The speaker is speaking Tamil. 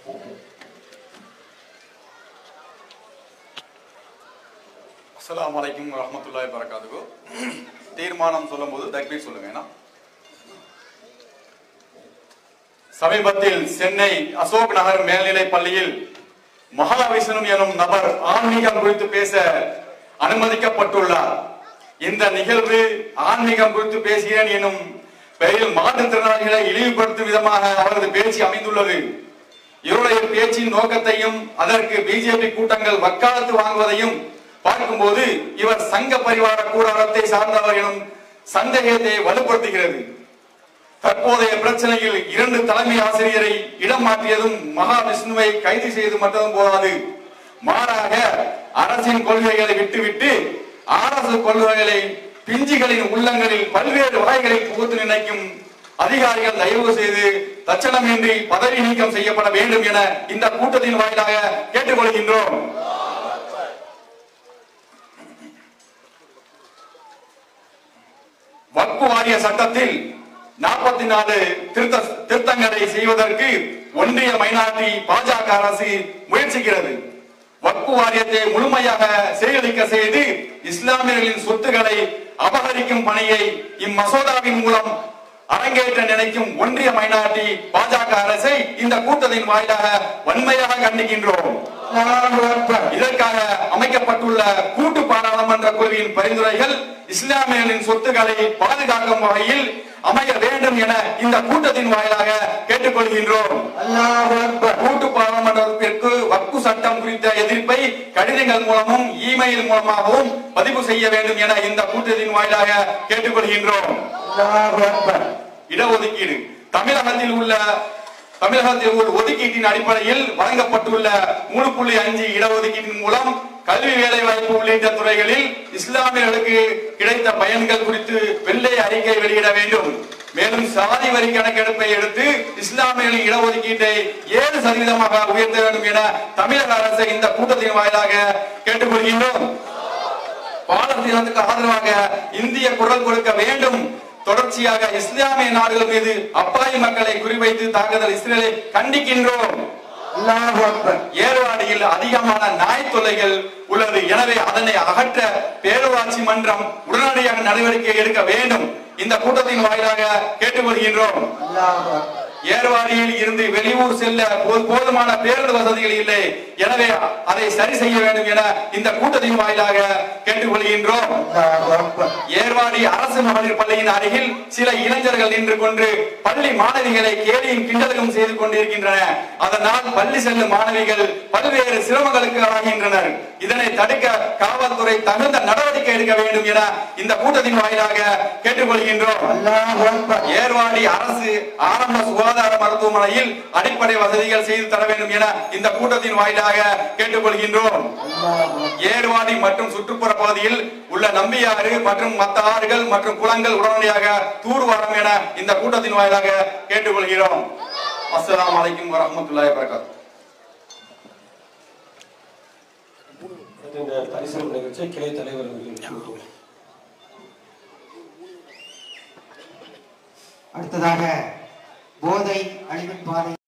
அஸ்ஸலாமு அலைக்கும் வரஹ்மத்துல்லாஹி வரகாத்துகு தீர்மானம் சொல்லும்போது தக்பீர் சொல்லுங்க ஏன்னா சமீபத்தில் சென்னை அசோக் நகர் மேல்நிலைப் பள்ளியில் மகாவிஷ்ணு எனும் நபர் ஆன்மீகம் குறித்து பேச அனுமதிக்கப்பட்டுள்ளார் இந்த நிகழ்வு ஆன்மீகம் குறித்து பேசுகிறேன் எனும் பெயரில் மாற்றுத்திறனாளிகளை இழிவுபடுத்தும் விதமாக அவரது பேச்சு அமைந்துள்ளது இவருடைய பேச்சின் நோக்கத்தையும் அதற்கு பிஜேபி கூட்டங்கள் வக்காலத்து வாங்குவதையும் பார்க்கும்போது இவர் சங்க பரிவார கூடாரத்தை சார்ந்தவர் எனும் சந்தேகத்தை வலுப்படுத்துகிறது தற்போதைய பிரச்சனையில் இரண்டு தலைமை ஆசிரியரை இடம் மாற்றியதும் மகாவிஷ்ணுவை கைது செய்து மட்டும் போதாது மாறாக அரசின் கொள்கைகளை விட்டுவிட்டு அரசு கொள்கைகளை பிஞ்சுகளின் உள்ளங்களில் பல்வேறு வகைகளில் புகுத்து நினைக்கும் அதிகாரிகள் தயவு செய்து தட்சணமின்றி பதவி நீக்கம் செய்யப்பட வேண்டும் என இந்த கூட்டத்தின் வாயிலாக கேட்டுக்கொள்கின்றோம் வக்பு வாரிய சட்டத்தில் நாற்பத்தி நாலு திருத்த திருத்தங்களை செய்வதற்கு ஒன்றிய மைனாரிட்டி பாஜக அரசு முயற்சிக்கிறது வக்பு வாரியத்தை முழுமையாக செயலிழக்க செய்து இஸ்லாமியர்களின் சொத்துக்களை அபகரிக்கும் பணியை இம்மசோதாவின் மூலம் அரங்கேற்ற நினைக்கும் ஒன்றிய மைனாரிட்டி பாஜக அரசை இந்த கூட்டத்தின் வாயிலாக வன்மையாக கண்டிக்கின்றோம் இதற்காக அமைக்கப்பட்டுள்ள கூட்டு பாராளுமன்ற குழுவின் பரிந்துரைகள் இஸ்லாமியர்களின் சொத்துக்களை பாதுகாக்கும் வகையில் அமைய வேண்டும் என இந்த கூட்டத்தின் வாயிலாக கேட்டுக்கொள்கின்றோம் கூட்டு பாராளுமன்றத்திற்கு வக்கு சட்டம் குறித்த எதிர்ப்பை கடிதங்கள் மூலமும் இமெயில் மூலமாகவும் பதிவு செய்ய வேண்டும் என இந்த கூட்டத்தின் வாயிலாக கேட்டுக்கொள்கின்றோம் இடஒதுக்கீடு தமிழகத்தில் உள்ள தமிழகத்தில் உள்ள ஒதுக்கீட்டின் அடிப்படையில் வழங்கப்பட்டுள்ள மூணு புள்ளி அஞ்சு இடஒதுக்கீட்டின் மூலம் கல்வி வேலை வாய்ப்பு உள்ளிட்ட துறைகளில் இஸ்லாமியர்களுக்கு கிடைத்த பயன்கள் குறித்து வெள்ளை அறிக்கை வெளியிட வேண்டும் மேலும் சாதி வரி கணக்கெடுப்பை எடுத்து இஸ்லாமியர்களின் இடஒதுக்கீட்டை ஏழு சதவீதமாக உயர்த்த வேண்டும் என தமிழக அரசை இந்த கூட்டத்தின் வாயிலாக கேட்டுக்கொள்கின்றோம் பாலஸ்தீனத்துக்கு ஆதரவாக இந்திய குரல் கொடுக்க வேண்டும் தொடர்ச்சியாக இஸ்லாமிய நாடுகள் மீது அப்பாவி மக்களை குறிவைத்து தாக்குதல் இஸ்ரேலை கண்டிக்கின்றோம் ஏர்வாடியில் அதிகமான நாய் தொல்லைகள் உள்ளது எனவே அதனை அகற்ற பேரூராட்சி மன்றம் உடனடியாக நடவடிக்கை எடுக்க வேண்டும் இந்த கூட்டத்தின் வாயிலாக கேட்டுக்கொள்கின்றோம் ஏர்வாடியில் இருந்து வெளியூர் செல்ல போ- போதுமான பேருந்து வசதிகள் இல்லை எனவே அதை சரி செய்ய வேண்டும் என இந்த கூட்டத்தின் வாயிலாக கேட்டுக்கொள்கின்றோம் ஏர்வாடி அரசு மகளிர் பள்ளியின் அருகில் சில இளைஞர்கள் நின்று கொண்டு பள்ளி மாணவிகளை கேலியும் கிண்டலும் செய்து கொண்டிருக்கின்றன அதனால் பள்ளி செல்லும் மாணவிகள் பல்வேறு சிரமங்களுக்கு ஆகின்றனர் இதனை தடுக்க காவல்துறை தகுந்த நடவடிக்கை எடுக்க வேண்டும் என இந்த கூட்டத்தின் வாயிலாக கேட்டுக்கொள்கின்றோம் ஏர்வாடி அரசு ஆரம்ப சுகாதார மருத்துவமனையில் அடிப்படை வசதிகள் செய்து தர வேண்டும் என இந்த கூட்டத்தின் வாயிலாக கேட்டுக்கொள்கின்றோம் ஏர்வாடி மற்றும் சுற்றுப்புற பகுதியில் உள்ள நம்பியாறு மற்றும் மற்ற ஆறுகள் மற்றும் குளங்கள் உடனடியாக தூர்வாரம் என இந்த கூட்டத்தின் வாயிலாக கேட்டுக்கொள்கிறோம் அஸ்ஸலாமு அலைக்கும் வரஹ்மத்துல்லாஹி வபரகாத்துஹு இந்த பரிசீலனை நிகழ்ச்சியை கிளை தலைவர் அவர்கள் அடுத்ததாக போதை அழிவின் பாதை